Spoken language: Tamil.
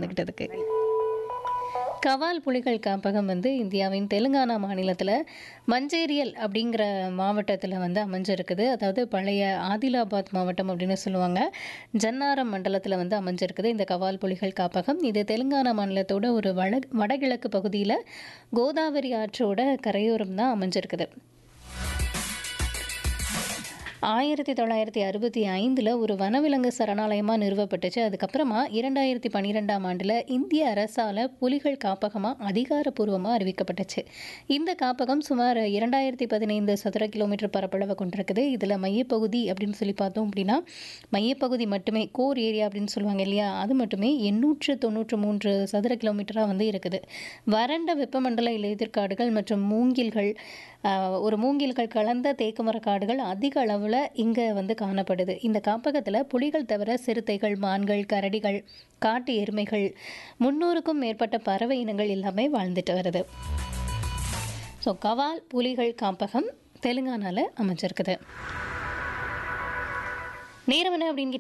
பகிர்ந்துக்கிட்டதுக்கு கவால் புலிகள் காப்பகம் வந்து இந்தியாவின் தெலுங்கானா மாநிலத்தில் மஞ்சேரியல் அப்படிங்கிற மாவட்டத்தில் வந்து அமைஞ்சிருக்குது அதாவது பழைய ஆதிலாபாத் மாவட்டம் அப்படின்னு சொல்லுவாங்க ஜன்னாரம் மண்டலத்தில் வந்து அமைஞ்சிருக்குது இந்த கவால் புலிகள் காப்பகம் இது தெலுங்கானா மாநிலத்தோட ஒரு வட வடகிழக்கு பகுதியில் கோதாவரி ஆற்றோட கரையோரம் தான் அமைஞ்சிருக்குது ஆயிரத்தி தொள்ளாயிரத்தி அறுபத்தி ஐந்தில் ஒரு வனவிலங்கு சரணாலயமாக நிறுவப்பட்டுச்சு அதுக்கப்புறமா இரண்டாயிரத்தி பன்னிரெண்டாம் ஆண்டில் இந்திய அரசால் புலிகள் காப்பகமாக அதிகாரப்பூர்வமாக அறிவிக்கப்பட்டுச்சு இந்த காப்பகம் சுமார் இரண்டாயிரத்தி பதினைந்து சதுர கிலோமீட்டர் பரப்பளவை கொண்டிருக்குது இதில் மையப்பகுதி அப்படின்னு சொல்லி பார்த்தோம் அப்படின்னா மையப்பகுதி மட்டுமே கோர் ஏரியா அப்படின்னு சொல்லுவாங்க இல்லையா அது மட்டுமே எண்ணூற்று தொண்ணூற்று மூன்று சதுர கிலோமீட்டராக வந்து இருக்குது வறண்ட வெப்பமண்டல இலையுதிர்காடுகள் மற்றும் மூங்கில்கள் ஆஹ், ஒரு மூங்கில்கள் கலந்த தேக்குமர காடுகள் அதிக அளவில் இங்கே வந்து காணப்படுது இந்த காப்பகத்தில் புலிகள் தவிர சிறுத்தைகள் மான்கள் கரடிகள் காட்டு எருமைகள் முன்னூறுக்கும் மேற்பட்ட பறவை இனங்கள் எல்லாமே வாழ்ந்துட்டு வருது ஸோ கவால் புலிகள் காப்பகம் தெலுங்கானாவில் அமைஞ்சிருக்குது நேரம் என்ன அப்படின்னு